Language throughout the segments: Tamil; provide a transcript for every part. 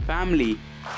ஃபேமிலி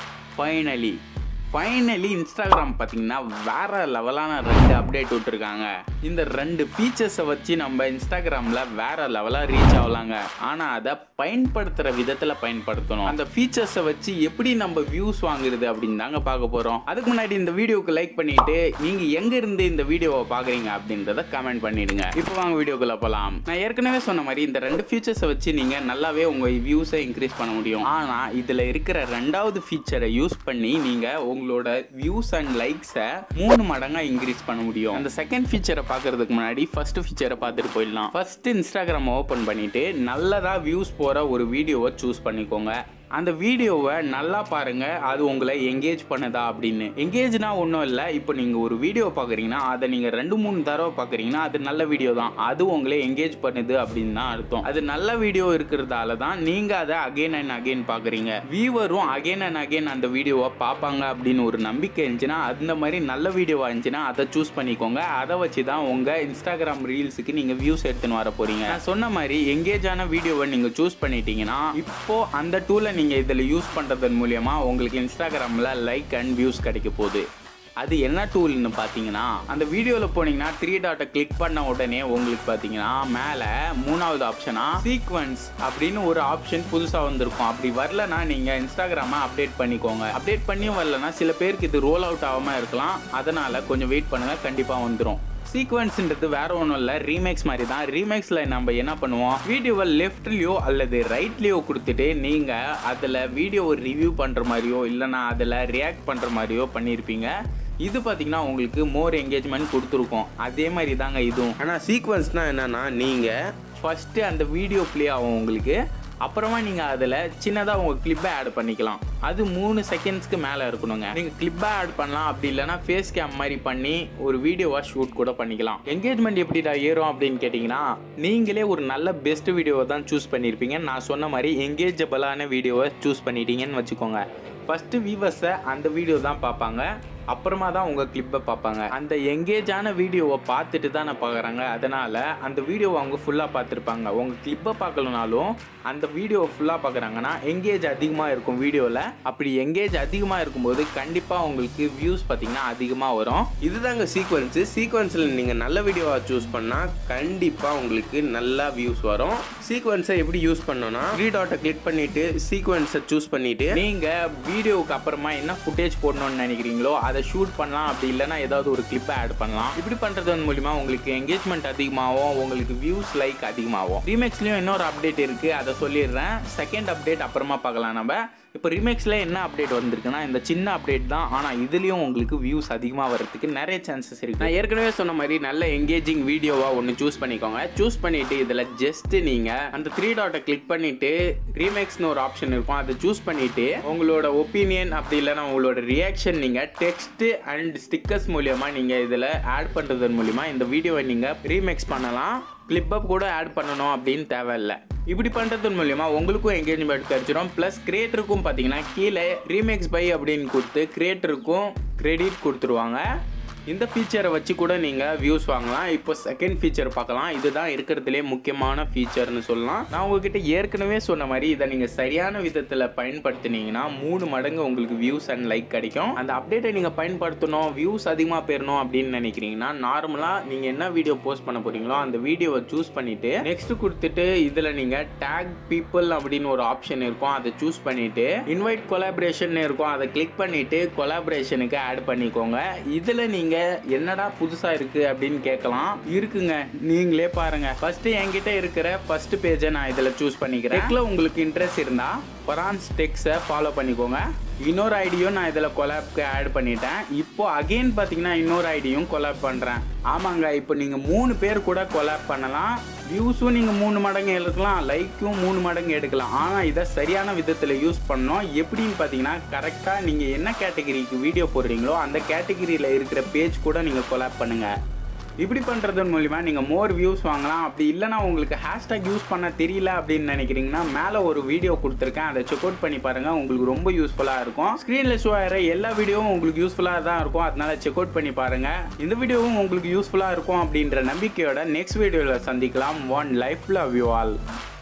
ஃபைனலி ஃபைனலி இன்ஸ்டாகிராம் பார்த்தீங்கன்னா வேற லெவலான ரெண்டு அப்டேட் விட்டுருக்காங்க இந்த ரெண்டு ஃபீச்சர்ஸை வச்சு நம்ம இன்ஸ்டாகிராமில் வேற லெவலாக ரீச் ஆகலாங்க ஆனால் அதை பயன்படுத்துகிற விதத்தில் பயன்படுத்தணும் அந்த ஃபீச்சர்ஸை வச்சு எப்படி நம்ம வியூஸ் வாங்குறது அப்படின்னு தாங்க பார்க்க போகிறோம் அதுக்கு முன்னாடி இந்த வீடியோக்கு லைக் பண்ணிட்டு நீங்கள் எங்கே இருந்து இந்த வீடியோவை பார்க்குறீங்க அப்படின்றத கமெண்ட் பண்ணிடுங்க இப்போ வாங்க வீடியோக்குள்ள போகலாம் நான் ஏற்கனவே சொன்ன மாதிரி இந்த ரெண்டு ஃபீச்சர்ஸை வச்சு நீங்கள் நல்லாவே உங்கள் வியூஸை இன்க்ரீஸ் பண்ண முடியும் ஆனால் இதில் இருக்கிற ரெண்டாவது ஃபீச்சரை யூஸ் பண்ணி நீங்கள் உங்களோட வியூஸ் அண்ட் லைக்ஸை மூணு மடங்காக இன்க்ரீஸ் பண்ண முடியும் அந்த செகண்ட் ஃபீச்சரை பார்க்கறதுக்கு முன்னாடி ஃபர்ஸ்ட் ஃபீச்சரை பார்த்துட்டு போயிடலாம் ஃபர்ஸ்ட் இன்ஸ்டாகிராம் ஓப்பன் பண்ணிட்டு நல்லதா வியூஸ் போகிற ஒரு வீடியோவை சூஸ் பண்ணிக்கோங்க அந்த வீடியோவை நல்லா பாருங்க அது உங்களை எங்கேஜ் பண்ணுதா அப்படின்னு எங்கேஜ்னா ஒன்றும் இல்லை இப்போ நீங்கள் ஒரு வீடியோ பார்க்குறீங்கன்னா அதை நீங்கள் ரெண்டு மூணு தடவை பார்க்குறீங்கன்னா அது நல்ல வீடியோ தான் அது உங்களை எங்கேஜ் பண்ணுது அப்படின்னு தான் அர்த்தம் அது நல்ல வீடியோ இருக்கிறதால தான் நீங்கள் அதை அகைன் அண்ட் அகைன் பார்க்குறீங்க வியூவரும் அகைன் அண்ட் அகைன் அந்த வீடியோவை பார்ப்பாங்க அப்படின்னு ஒரு நம்பிக்கை இருந்துச்சுன்னா அந்த மாதிரி நல்ல வீடியோவாக இருந்துச்சுன்னா அதை சூஸ் பண்ணிக்கோங்க அதை வச்சு தான் உங்கள் இன்ஸ்டாகிராம் ரீல்ஸுக்கு நீங்கள் வியூஸ் எடுத்துன்னு வர போகிறீங்க நான் சொன்ன மாதிரி எங்கேஜான வீடியோவை நீங்கள் சூஸ் பண்ணிட்டீங்கன்னா இப்போ அந்த டூலை நீங்கள் இதில் யூஸ் பண்ணுறதன் மூலியமா உங்களுக்கு இன்ஸ்டாகிராமில் லைக் அண்ட் வியூஸ் கிடைக்க போகுது அது என்ன டூல்னு பார்த்தீங்கன்னா அந்த வீடியோவில் போனீங்கன்னா த்ரீ டாட்டை கிளிக் பண்ண உடனே உங்களுக்கு பார்த்தீங்கன்னா மேலே மூணாவது ஆப்ஷனாக சீக்வன்ஸ் அப்படின்னு ஒரு ஆப்ஷன் புதுசாக வந்திருக்கும் அப்படி வரலனா நீங்கள் இன்ஸ்டாகிராமை அப்டேட் பண்ணிக்கோங்க அப்டேட் பண்ணியும் வரலனா சில பேருக்கு இது ரோல் அவுட் ஆகாமல் இருக்கலாம் அதனால் கொஞ்சம் வெயிட் பண்ணுங்கள் கண்டிப்பாக வந்துடும் சீக்வன்ஸ்ன்றது வேற ஒன்றும் இல்லை ரீமேக்ஸ் மாதிரி தான் ரீமேக்ஸில் நம்ம என்ன பண்ணுவோம் வீடியோவை லெஃப்ட்லேயோ அல்லது ரைட்லேயோ கொடுத்துட்டு நீங்கள் அதில் வீடியோவை ரிவ்யூ பண்ணுற மாதிரியோ இல்லைனா அதில் ரியாக்ட் பண்ணுற மாதிரியோ பண்ணியிருப்பீங்க இது பார்த்தீங்கன்னா உங்களுக்கு மோர் என்கேஜ்மெண்ட் கொடுத்துருக்கோம் அதே மாதிரி தாங்க இதுவும் ஆனால் சீக்வன்ஸ்னால் என்னன்னா நீங்கள் ஃபஸ்ட்டு அந்த வீடியோ ப்ளே ஆகும் உங்களுக்கு அப்புறமா நீங்கள் அதில் சின்னதாக உங்கள் கிளிப்பை ஆட் பண்ணிக்கலாம் அது மூணு செகண்ட்ஸ்க்கு மேலே இருக்கணுங்க நீங்கள் கிளிப்பை ஆட் பண்ணலாம் அப்படி இல்லைனா ஃபேஸ் கேம் மாதிரி பண்ணி ஒரு வீடியோவாக ஷூட் கூட பண்ணிக்கலாம் என்கேஜ்மெண்ட் எப்படிடா ஏறும் அப்படின்னு கேட்டிங்கன்னா நீங்களே ஒரு நல்ல பெஸ்ட் வீடியோவை தான் சூஸ் பண்ணியிருப்பீங்க நான் சொன்ன மாதிரி என்கேஜபிளான வீடியோவை சூஸ் பண்ணிட்டீங்கன்னு வச்சுக்கோங்க ஃபஸ்ட்டு வியூவர்ஸை அந்த வீடியோ தான் பார்ப்பாங்க அப்புறமா தான் உங்கள் கிளிப்பை பார்ப்பாங்க அந்த எங்கேஜான வீடியோவை பார்த்துட்டு தான் நான் பார்க்குறாங்க அதனால் அந்த வீடியோவை அவங்க ஃபுல்லாக பார்த்துருப்பாங்க உங்கள் கிளிப்பை பார்க்கலனாலும் அந்த வீடியோவை ஃபுல்லாக பார்க்குறாங்கன்னா எங்கேஜ் அதிகமாக இருக்கும் வீடியோவில் அப்படி எங்கேஜ் அதிகமாக இருக்கும்போது கண்டிப்பாக உங்களுக்கு வியூஸ் பார்த்தீங்கன்னா அதிகமாக வரும் இதுதாங்க சீக்வன்ஸு சீக்வன்ஸில் நீங்கள் நல்ல வீடியோவாக சூஸ் பண்ணால் கண்டிப்பாக உங்களுக்கு நல்லா வியூஸ் வரும் சீக்வன்ஸை எப்படி யூஸ் பண்ணோன்னா த்ரீ டாட்டை கிளிக் பண்ணிவிட்டு சீக்வன்ஸை சூஸ் பண்ணிவிட்டு நீங்கள் வீடியோவுக்கு அப்புறமா என்ன ஃபுட்டேஜ் போடணும்னு நினைக்கிறீங்களோ அதை ஷூட் பண்ணலாம் அப்படி இல்லைன்னா ஏதாவது ஒரு கிளிப்பை ஆட் பண்ணலாம் இப்படி பண்ணுறது மூலிமா உங்களுக்கு என்கேஜ்மெண்ட் அதிகமாகும் உங்களுக்கு வியூஸ் லைக் அதிகமாகும் ரீமேக்ஸ்லேயும் இன்னொரு அப்டேட் இருக்குது அதை சொல்லிடுறேன் செகண்ட் அப்டேட் அப்புறமா பார்க்கலாம் நம்ம இப்போ ரிமேக்ஸில் என்ன அப்டேட் வந்திருக்குன்னா இந்த சின்ன அப்டேட் தான் ஆனால் இதுலேயும் உங்களுக்கு வியூஸ் அதிகமாக வரதுக்கு நிறைய சான்சஸ் இருக்குது நான் ஏற்கனவே சொன்ன மாதிரி நல்ல எங்கேஜிங் வீடியோவாக ஒன்று சூஸ் பண்ணிக்கோங்க சூஸ் பண்ணிவிட்டு இதில் ஜஸ்ட் நீங்கள் அந்த த்ரீ டாட்டை கிளிக் பண்ணிவிட்டு ரீமேக்ஸ்னு ஒரு ஆப்ஷன் இருக்கும் அதை சூஸ் பண்ணிவிட்டு உங்களோட ஒப்பீனியன் அப்படி இல்லைன்னா உங்களோட ரியாக்ஷன் நீங்கள் டெக்ஸ்ட் அண்ட் ஸ்டிக்கர்ஸ் மூலியமாக நீங்கள் இதில் ஆட் பண்ணுறதன் மூலிமா இந்த வீடியோவை நீங்கள் ரீமேக்ஸ் பண்ணலாம் கிளிப் அப் கூட ஆட் பண்ணணும் அப்படின்னு தேவையில்லை இப்படி பண்ணுறது மூலியமா உங்களுக்கும் என்கேஜ்மெண்ட் கிடைச்சிரும் ப்ளஸ் கிரியேட்டருக்கும் பார்த்தீங்கன்னா கீழே ரீமேக்ஸ் பை அப்படின்னு கொடுத்து கிரியேட்டருக்கும் கிரெடிட் கொடுத்துருவாங்க இந்த ஃபீச்சரை வச்சு கூட நீங்கள் வியூஸ் வாங்கலாம் இப்போ செகண்ட் ஃபீச்சர் பார்க்கலாம் இதுதான் இருக்கிறதுலே முக்கியமான ஃபீச்சர்னு சொல்லலாம் நான் உங்ககிட்ட ஏற்கனவே சொன்ன மாதிரி இதை நீங்கள் சரியான விதத்தில் பயன்படுத்தினீங்கன்னா மூணு மடங்கு உங்களுக்கு வியூஸ் அண்ட் லைக் கிடைக்கும் அந்த அப்டேட்டை நீங்கள் பயன்படுத்தணும் வியூஸ் அதிகமாக பெறணும் அப்படின்னு நினைக்கிறீங்கன்னா நார்மலாக நீங்கள் என்ன வீடியோ போஸ்ட் பண்ண போறீங்களோ அந்த வீடியோவை சூஸ் பண்ணிட்டு நெக்ஸ்ட் கொடுத்துட்டு இதில் நீங்கள் டேக் பீப்புள் அப்படின்னு ஒரு ஆப்ஷன் இருக்கும் அதை சூஸ் பண்ணிட்டு இன்வைட் கொலாபரேஷன் இருக்கும் அதை கிளிக் பண்ணிட்டு கொலாபரேஷனுக்கு ஆட் பண்ணிக்கோங்க இதில் நீங்கள் என்னடா புதுசாக இருக்கு அப்படின்னு கேட்கலாம் இருக்குங்க நீங்களே பாருங்க ஃபர்ஸ்ட் என்கிட்ட இருக்கிற ஃபர்ஸ்ட் பேஜை நான் இதில் சூஸ் பண்ணிக்கிறேன் டெக்ல உங்களுக்கு இன்ட்ரெஸ்ட் இருந்தா பரான்ஸ் டெக்ஸை ஃபாலோ பண்ணிக்கோங்க இன்னொரு ஐடியும் நான் இதில் கொலாப்க்கு ஆட் பண்ணிட்டேன் இப்போ அகைன் பார்த்தீங்கன்னா இன்னொரு ஐடியும் கொலாப் பண்ணுறேன் ஆமாங்க இப்போ நீங்கள் மூணு பேர் கூட கொலாப் பண்ணலாம் வியூஸும் நீங்கள் மூணு மடங்கு எடுக்கலாம் லைக்கும் மூணு மடங்கு எடுக்கலாம் ஆனால் இதை சரியான விதத்தில் யூஸ் பண்ணோம் எப்படின்னு பார்த்தீங்கன்னா கரெக்டாக நீங்கள் என்ன கேட்டகரிக்கு வீடியோ போடுறீங்களோ அந்த கேட்டகரியில் இருக்கிற பேஜ் கூட நீங்கள் கொலாப் பண்ணுங்கள் இப்படி பண்ணுறதன் மூலிமா நீங்கள் மோர் வியூஸ் வாங்கலாம் அப்படி இல்லைனா உங்களுக்கு ஹேஷ்டாக் யூஸ் பண்ண தெரியல அப்படின்னு நினைக்கிறீங்கன்னா மேலே ஒரு வீடியோ கொடுத்துருக்கேன் அதை செக் அவுட் பண்ணி பாருங்கள் உங்களுக்கு ரொம்ப யூஸ்ஃபுல்லாக இருக்கும் ஸ்க்ரீனில் ஷோ ஆகிற எல்லா வீடியோவும் உங்களுக்கு யூஸ்ஃபுல்லாக தான் இருக்கும் அதனால செக் அவுட் பண்ணி பாருங்கள் இந்த வீடியோவும் உங்களுக்கு யூஸ்ஃபுல்லாக இருக்கும் அப்படின்ற நம்பிக்கையோட நெக்ஸ்ட் வீடியோவில் சந்திக்கலாம் one life love you all